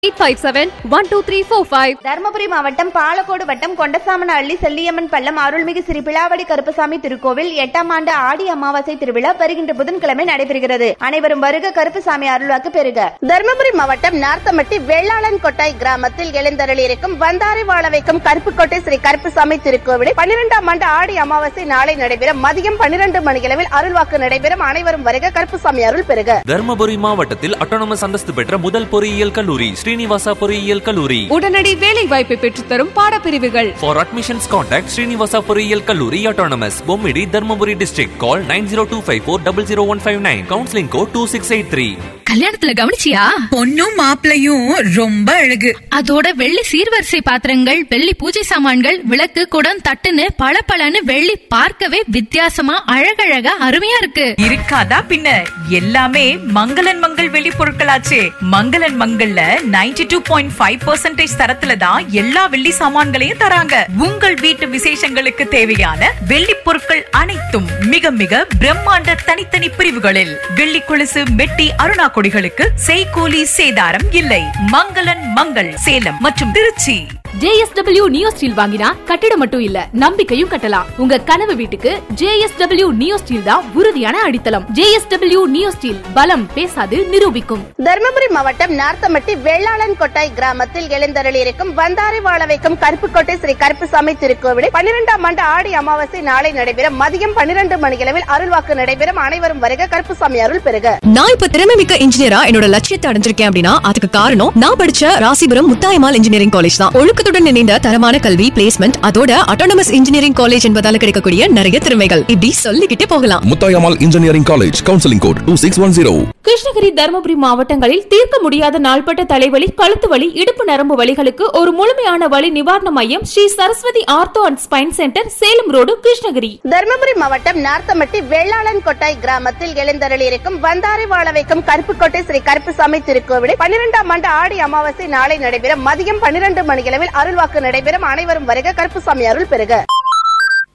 Eight five seven one two three four five Dharmapuri மாவட்டம் பாலக்கோடு வட்டம் கொண்டசாமனஹள்ளி செல்லியம்மன் பள்ளம் அருள்மிகு ஸ்ரீ பிளாவடி கருப்பசாமி திருக்கோவில் எட்டாம் ஆண்டு ஆடி அமாவாசை திருவிழா வருகின்ற புதன்கிழமை நடைபெறுகிறது அனைவரும் வருக கருப்பசாமி அருள்வாக்கு பெறுக தருமபுரி மாவட்டம் நார்த்தமட்டி வெள்ளாளன் கொட்டாய் கிராமத்தில் எழுந்தருளி இருக்கும் வந்தாரை வாழ வைக்கும் கருப்புக்கோட்டை ஸ்ரீ கருப்புசாமி திருக்கோவிலில் பன்னிரெண்டாம் ஆண்டு ஆடி அமாவாசை நாளை நடைபெறும் மதியம் பன்னிரண்டு மணியளவில் அருள்வாக்கு நடைபெறும் அனைவரும் வருக கருப்புசாமி அருள் பெறுக தர்மபுரி மாவட்டத்தில் அட்டானமஸ் அந்தஸ்து பெற்ற முதல் பொறியியல் கல்லூரி ஸ்ரீனிவாசா பொறியியல் கல்லூரி உடனடி வேலை வாய்ப்பை பெற்றுத்தரும் பாடப்பிரிவுகள் For admissions, contact Srinivasa பொறியியல் கல்லூரி autonomous Bommidi Dharmapuri district. Call 9025400159. Counseling code 2683. கல்யாணத்துல கவனிச்சியா பொண்ணும் மாப்பிளையும் ரொம்ப அழகு அதோட வெள்ளி சீர்வரிசை பாத்திரங்கள் வெள்ளி பூஜை சாமான்கள் விளக்கு குடம் தட்டுன்னு பளபளன்னு வெள்ளி பார்க்கவே வித்தியாசமா அழகழகா அருமையா இருக்கு இருக்காதா பின்ன எல்லாமே மங்களன் மங்கள் வெளி பொருட்களாச்சே மங்களன் மங்கள்ல 92.5% டூ பாயிண்ட் ஃபைவ் தரத்துல தான் எல்லா வெள்ளி சாமான்களையும் தராங்க உங்கள் வீட்டு விசேஷங்களுக்கு தேவையான வெள்ளி பொருட்கள் அனைத்தும் மிக மிக பிரம்மாண்ட தனித்தனி பிரிவுகளில் வெள்ளி கொலுசு மெட்டி அருணா கொடிகளுக்கு செய்கூலி சேதாரம் இல்லை மங்களன் மங்கள் சேலம் மற்றும் திருச்சி ஜேஎஸ்டபிள்யூ நியோ ஸ்டீல் வாங்கினா கட்டிடம் மட்டும் இல்ல நம்பிக்கையும் கட்டலாம் உங்க கனவு வீட்டுக்கு ஜேஎஸ்டபிள்யூ நியோ ஸ்டீல் தான் உறுதியான அடித்தளம் ஜேஎஸ்டபிள்யூ நியோ ஸ்டீல் பலம் பேசாது நிரூபிக்கும் தருமபுரி மாவட்டம் நார்த்தமட்டி வெள்ளாளன் கொட்டாய் கிராமத்தில் எழுந்தருளி இருக்கும் வந்தாரை வாழ வைக்கும் கருப்புக்கோட்டை ஸ்ரீ கருப்புசாமி திருக்கோவிலில் பன்னிரெண்டாம் ஆண்டு ஆடி அமாவாசை நாளை நடைபெறும் மதியம் பன்னிரண்டு மணியளவில் அருள்வாக்கு நடைபெறும் அனைவரும் வருக கருப்புசாமி அருள் பெறுக நான் இப்ப திறமை மிக்க இன்ஜினியரா என்னோட லட்சியத்தை அடைஞ்சிருக்கேன் அப்படின்னா அதுக்கு காரணம் நான் படிச்ச ராசிபுரம் முத்தாயமால் இன்ஜினியரிங் காலேஜ் தான் ஒழுக்கத்துடன் இணைந்த தரமான கல்வி பிளேஸ்மெண்ட் அதோட அட்டானமஸ் இன்ஜினியரிங் காலேஜ் என்பதால கிடைக்கக்கூடிய நிறைய திறமைகள் இப்படி சொல்லிக்கிட்டே போகலாம் Muthayammal engineering college counselling code two six one zero Krishnagiri Dharmapuri மாவட்டங்களில் தீர்க்க முடியாத நாள்பட்ட தலைவலி கழுத்து வலி இடுப்பு நரம்பு வலிகளுக்கு ஒரு முழுமையான வலி நிவாரண மையம் Sri Saraswathi ortho and spine centre Salem road Krishnagiri Dharmapuri மாவட்டம் நார்த்தமட்டி வெள்ளாளன் கொட்டாய் கிராமத்தில் எழுந்தருளி இருக்கும் வந்தாரை வாழ வைக்கும் கருப்புக்கோட்டை ஸ்ரீ கருப்புசாமி திருக்கோவிலில் பன்னிரெண்டாம் ஆண்டு ஆடி அமாவாசை நாளை நடைபெறும் மதியம் பன்னிரண்டு மணியளவில் அருள்வாக்கு நடைபெறும் அனைவரும் வருக கருப்புசாமி அருள் பெறுக